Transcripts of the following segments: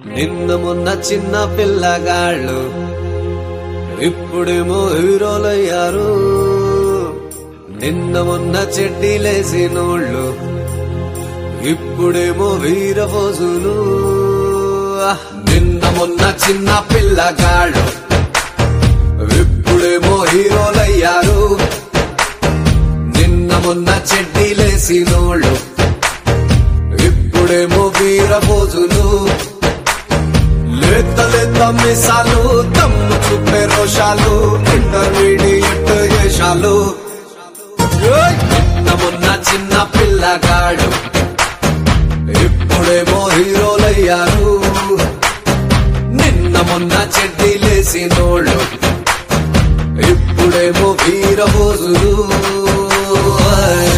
నిన్న మొన్న చిన్న పిల్లగాళ్ళు ఇప్పుడేమో హీరోలయ్యారు నిన్న మొన్న చెడ్డీలేసినోళ్ళు ఇప్పుడేమో వీరపోజులు నిన్న మొన్న చిన్న పిల్లగాళ్ళు ఇప్పుడేమో హీరోలయ్యారు నిన్న మొన్న చెడ్డీలేసినోళ్ళు ఇప్పుడేమో వీరపోజులు లేత లేత మిసాలు తమ్ము చూపే రోషాలు ఇంటర్మీడియట్ వేషాలు ఏయ్! నిన్న మొన్న చిన్న పిల్లగాడు ఇప్పుడేమో హీరోలయ్యారు నిన్న మొన్న చెడ్డీలేసినోళ్ళు ఇప్పుడేమో వీరబోజులు ఏయ్!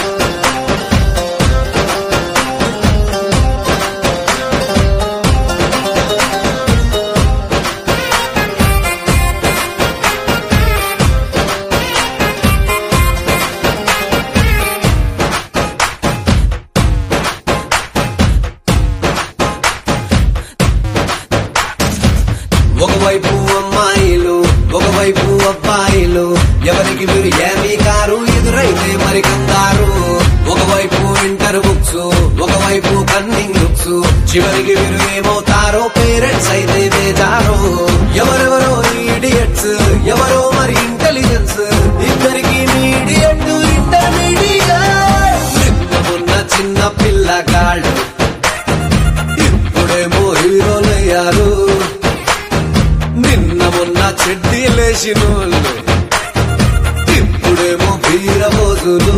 ఒకవైపు అమ్మాయిలు ఒకవైపు అబ్బాయిలు ఎవరికి మీరు ఏమీ కారు ఎదురైతే మరి కంగారు ఒకవైపు ఇంటర్ బుక్స్ ఒకవైపు కన్నింగ్ బుక్స్ చివరికి మీరు ఏమవుతారో పేరెంట్స్ అయితే బేజారు ఎవరెవరో ఈడియట్స్ ఎవరో మరి ఇంటెలిజెన్స్ ఇద్దరికి మీడియట్ ఇంటర్మీడియట్ నిన్న మొన్న చిన్న పిల్లగాళ్ళు ఇప్పుడేమో హీరోలయ్యారు నిన్న మొన్న చెడ్డీ లేచినోళ్ళు ఇప్పుడేమో వీరబోజులు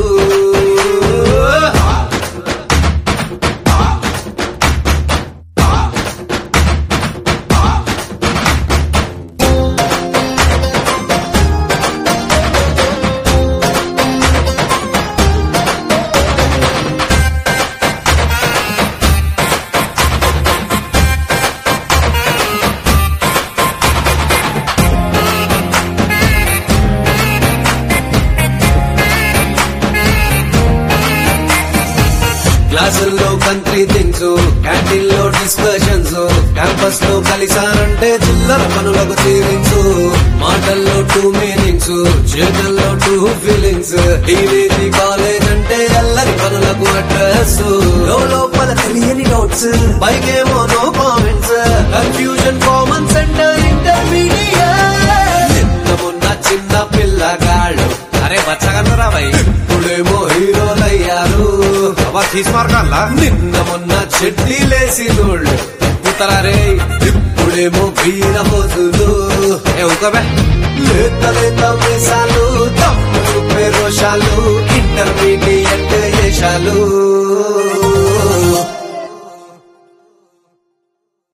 క్లాసుల్లో కంట్రీ థింగ్స్ క్యాంటీన్ లో డిస్కషన్స్ క్యాంపస్ లో కలిసారంటే చిల్లర పనులకు తీరింగ్స్ మాటల్లో టూ మీనింగ్స్ చేతల్లో టూ ఫీలింగ్స్ టీవీ కాలేజ్ అంటే ఎల్లరి పనులకు అడ్రస్ లోపల తెలియని నోట్స్ పైకేమో no comments confusion common centre intermediate నిన్న మొన్న చిన్న పిల్లగాళ్ళు అరే బచ్చగన్నరా భయ్ ఇప్పుడేమో హీరోలయ్యారు తీసుమార్గాల్లా నిన్న మొన్న చెడ్డీ లేసినోళ్ళు పుతరారే ఇప్పుడేమో వీరబోతులు ఏ ఊకబే లేత లేత వేషాలు తమ్ముడు పేరోషాలు ఇంటర్మీడియట్ వేషాలు